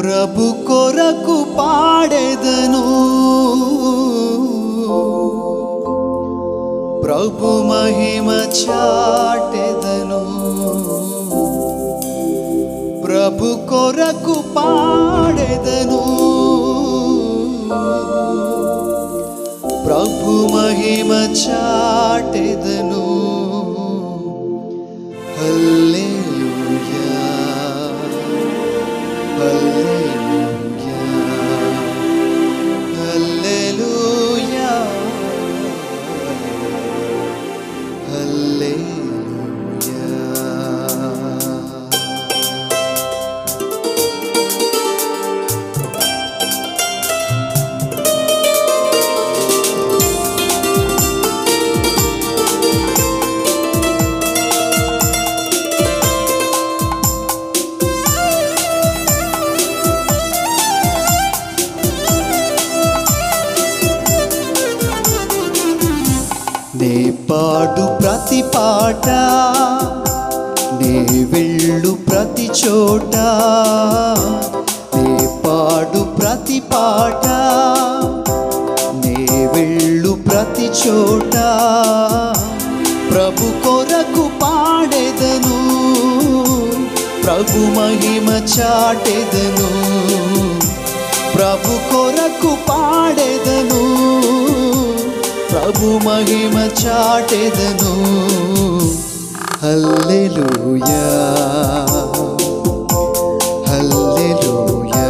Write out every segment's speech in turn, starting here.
ప్రభు కొరకు పాడెదను ప్రభు మహిమ చాటెదను ప్రభు కొరకు పాడెదను ప్రభు మహిమ చాటెదను హల్లెలూయా హల్లెలూయా హల్లెలూయా హల్లెలూయా నే పాడు ప్రతి పాట నే వెళ్ళు ప్రతి చోట నే పాడు ప్రతి పాట నే వెళ్ళు ప్రతి చోట ప్రభు కొరకు పాడెదను ప్రభు మహిమ చాటెదను ప్రభు కొరకు పాడెదను ప్రభు మహిమ చాటెదను హల్లెలూయా హల్లెలూయా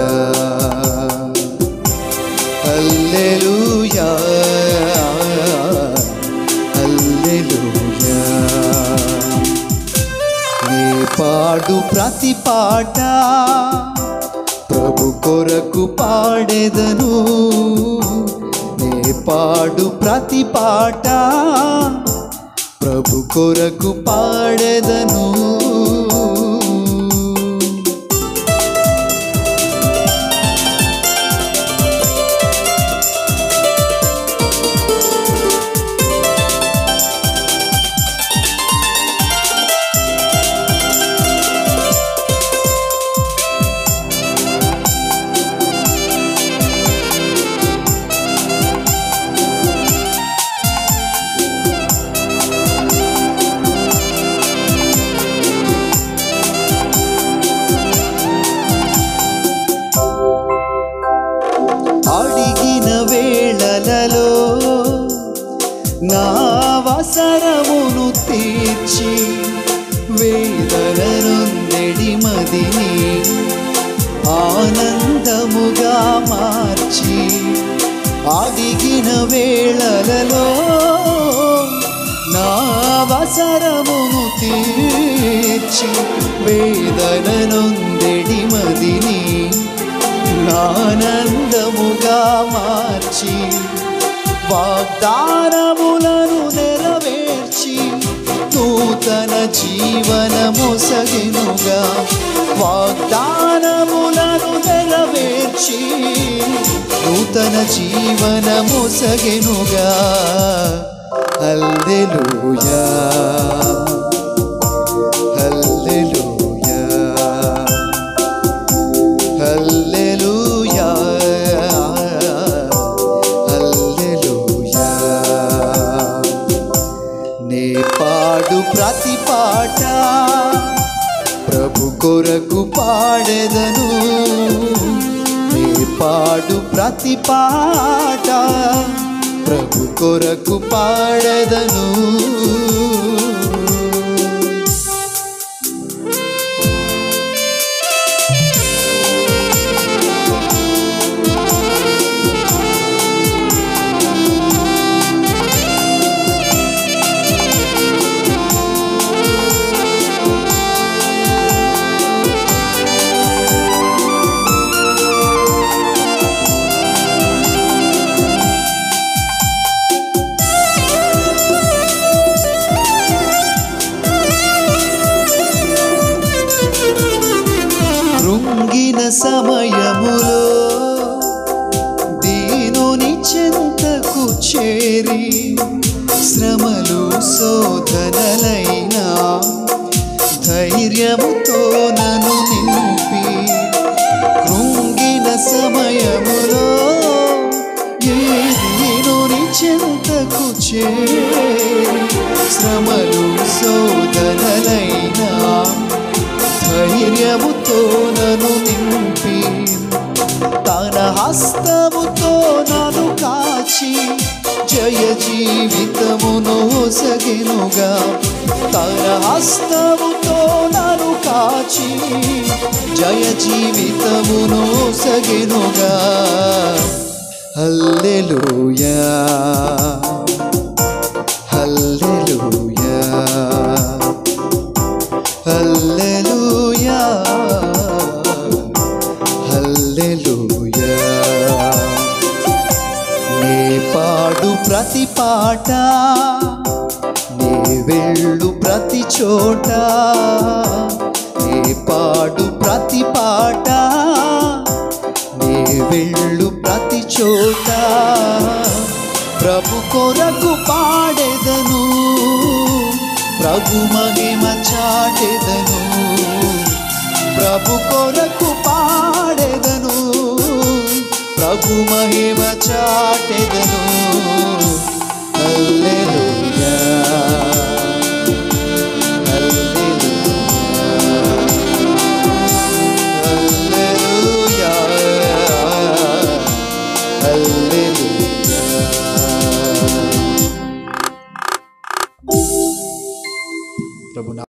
హల్లెలూయా హల్లెలూయా నే పాడు ప్రతి పాట ప్రభు కొరకు పాడెదను నే పాడు ప్రతి పాట ప్రభు కొరకు పాడెదను అడిగిన వేళలలో నా అవసరమును తీర్చి వేదననుందెడి మదిని ఆనందముగా మార్చి అడిగిన వేళలలో నా అవసరమును తీర్చి వేదననుందెడి మదిని ఆనందముగా మార్చి వాగ్దానములను నెరవేర్చి నూతన జీవనము సగినుగా వాగ్దానములను నెరవేర్చి నూతన జీవనము సగినుగా హల్లెలూయా హల్లెలూయా హల్లెలూయా హల్లెలూయా నే పాడు ప్రతి పాట ప్రభు కొరకు పాడెదను నే పాడు ప్రతి పాట ప్రభు కొరకు పాడెదను కృంగిన సమయములో దీనుని చెంతకు చేరి శ్రమలు శోధనలైనా ధైర్యముతో నన్ను నింపి కృంగిన సమయములో ఏదీను నీ చెంతకు చేరి శ్రమలు శోధనలైనా ధైర్యముతో నన్ను నింపి తన హస్తముతో నన్ను కాచి జయ జీవితమును సగినుగా తన హస్తముతో నన్ను కాచి జయ జీవితమును సగినుగా హల్లెలూయా హల్లెలూయా హల్లెలూయా హల్లెలూయా నే పాడు ప్రతి పాట నే వెళ్ళు ప్రతి చోట నే పాడు ప్రతి పాట నే వెళ్ళు ప్రతి చోట ప్రభు కొరకు పాడెదను ప్రభు మహిమ చాటెదను ప్రభు కొరకు పాడెదను ప్రభు మహిమ చాటెదను హల్లెలూయా హల్లెలూయా హల్లెలూయా ప్రభు